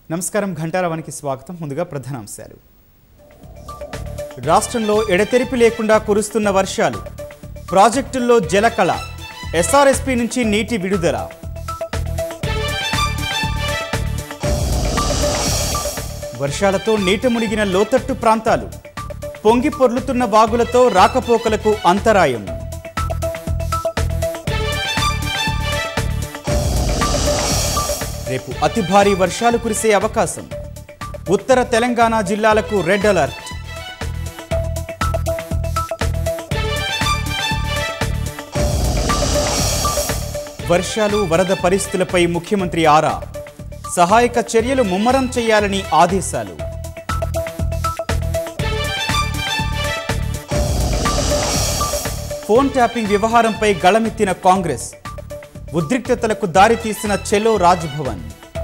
నమస్కారం ఘంటారవానికి స్వాగతం ముందుగా ప్రధానాంశాలు రాష్ట్రంలో ఎడతెరిపి లేకుండా కురుస్తున్న వర్షాలు ప్రాజెక్టుల్లో జలకళ ఎస్ఆర్ఎస్పి నుంచి నీటి విడుదల వర్షాలతో నీట మునిగిన లోతట్టు ప్రాంతాలు పొంగి పొర్లుతున్న వాగులతో రాకపోకలకు అంతరాయం రేపు అతి భారీ వర్షాలు కురిసే అవకాశం ఉత్తర తెలంగాణ జిల్లాలకు రెడ్ అలర్ట్ వర్షాలు వరద పరిస్థితులపై ముఖ్యమంత్రి ఆరా సహాయక చర్యలు ముమ్మరం చేయాలని ఆదేశాలు ఫోన్ ట్యాపింగ్ వ్యవహారంపై గళమెత్తిన కాంగ్రెస్ ఉద్రిక్తతలకు దారితీసిన చెలో రాజ్భవన్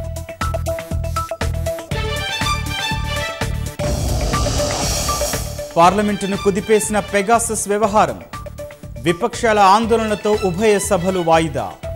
పార్లమెంటును కుదిపేసిన పెగాసస్ వ్యవహారం విపక్షాల ఆందోళనతో ఉభయ సభలు వాయిదా